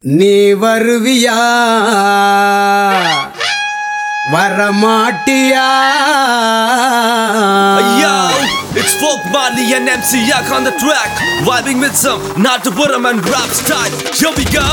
நீ வருவியா வரமாட்டியா Yo, it's Folk Marley and MC Yak on the track, vibing with some not to put 'em and rap style. Here we go.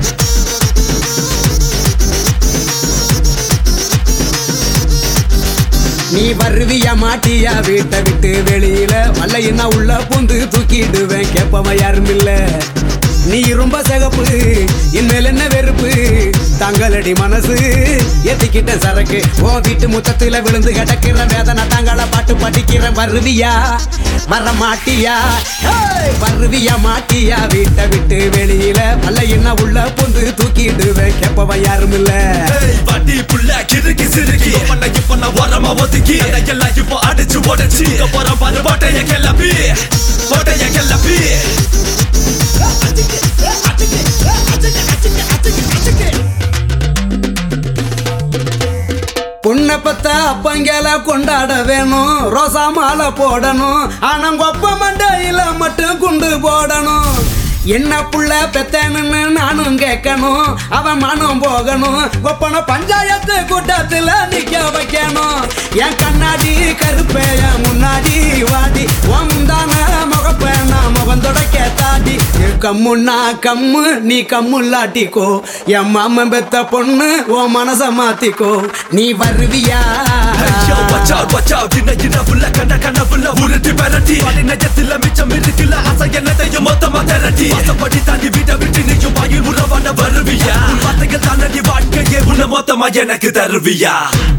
நீ வருவியா மாட்டியா வீட்டை விட்டு வெளியில வல்லையினா உள்ள பூந்து தூக்கிடுவேன் கேப்பவன் யாரும் இல்ல நீ ரொம்ப சிகப்பு இனிமேல் என்ன வெறுப்பு தங்களடி மனசு ஏத்திக்கிட்ட சரக்கு ஓ வீட்டு முத்தத்துல விழுந்து கிடக்கிற வேதனை தங்கள பாட்டு படிக்கிற வருவியா வர மாட்டியா ஹேய், வருவியா மாட்டியா வீட்டை விட்டு வெளியில வல்லையினா உள்ள பூந்து தூக்கிடுவேன் கேப்பவன் யாரும் இல்ல Hey, வட்டி புள்ள கிறுக்கி சிறுக்கி பண்ண இப்ப நான் வரமா ஒதுக்கி என்னை எல்லாம் இப்போ அடிச்சு உடச்சி இங்க போற பாரு கோட்டைய கிளப்பி கோட்டைய கிளப்பி பொண்ணை பத்த அப்பங்கல கொண்டாட வேணும் ரோசா மாலை போடணும் ஆனா கொப்ப மண்டையில மட்டும் குண்டு போடணும் என்ன புள்ள பெத்தனுன்னு நானும் கேட்கணும் அவன் மனம் போகணும் கொப்பன பஞ்சாயத்து கூட்டத்துல நிக்க வைக்கணும் என் கண்ணாடி கருப்பைய முன்னாடி வாடி ஒந்தான முகப்பேனா முகம் தொடக்க தாடி என் கம்முன்னா கம்மு நீ கம்முல்லாட்டிக்கோ என் மாமன் பெத்த பொண்ணு உன் மனச மாத்திக்கோ நீ வருவியா Yo, watch out, watch out இன்ன இரவுல கண்ட கனவுல உருட்டி மிரட்டி படி நெஜத்துல மிச்சம் இருக்குல்ல ஆசை என்னதையும் மொத்தமா திரட்டி வாசப்படி தாண்டி வீட்டை விட்டு நீயும் வாயில் உறவான வருவியா உன் வார்த்தைகள் தானடி வாழ்க்கையே உன்னை மொத்தமா எனக்கு தருவியா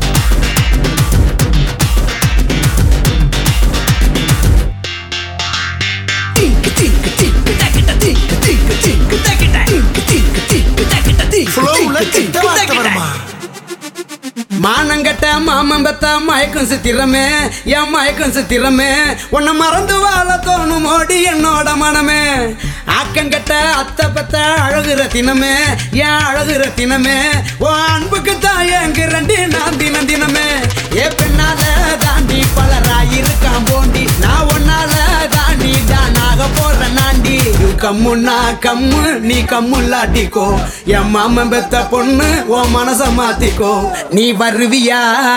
ஃப்ளோவுல கிட்ட வார்த்தை வருமா மானங்கட்ட மாமன் பெத்த மயக்கம் சித்திரமே என் மயக்கம் சித்திரமே உன்னை மறந்து வாழ தோணும் ஓடி என்னோட மனமே ஆக்கங்கட்ட அத்தை பெத்த அழகு ரத்தினமே என் அழகு ரத்தினமே உன் அன்புக்கு தான் எங்கிறண்டி நான் தினம் தினமே ஏ பெண்ணால தாண்டி பலராயிருக்கான் போண்டி நான் ஒன்னால தாண்டி தானாக போற நாண்டி நீ கம்முன்னா கம்மு நீ கம்முல்லாட்டிக்கோ என் மாமன் பெத்த பொண்ணு உன் மனச மாத்திக்கோ நீ வருவியா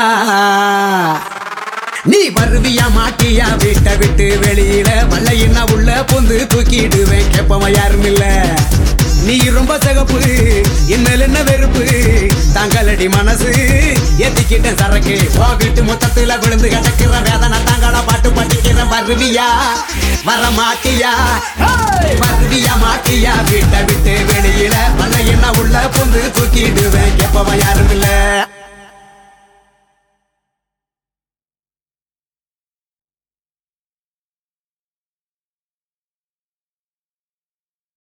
நீ வருவியா மாட்டியா வீட்டை விட்டு வெளியில வல்லையின்னா உள்ள புந்து தூக்கிடுவேன் கேப்பவன் யாரும் இல்ல நீ ரொம்ப சிகப்பு இனிமேல் என்ன வெறுப்பு தங்களடி மனசு ஏத்திக்கிட்ட சரக்கு ஓ வீட்டு மொத்தத்துல விழுந்து கிடக்கிற வேதனை தாங்கள பாட்டு படிக்கிற வருவியா வர மாட்டியா ஹேய்! வருவியா மாட்டியா வீட்டை விட்டு வெளியில வல்லையின்னா உள்ள புந்து தூக்கிடுவேன் கேப்பவன் யாரும் இல்ல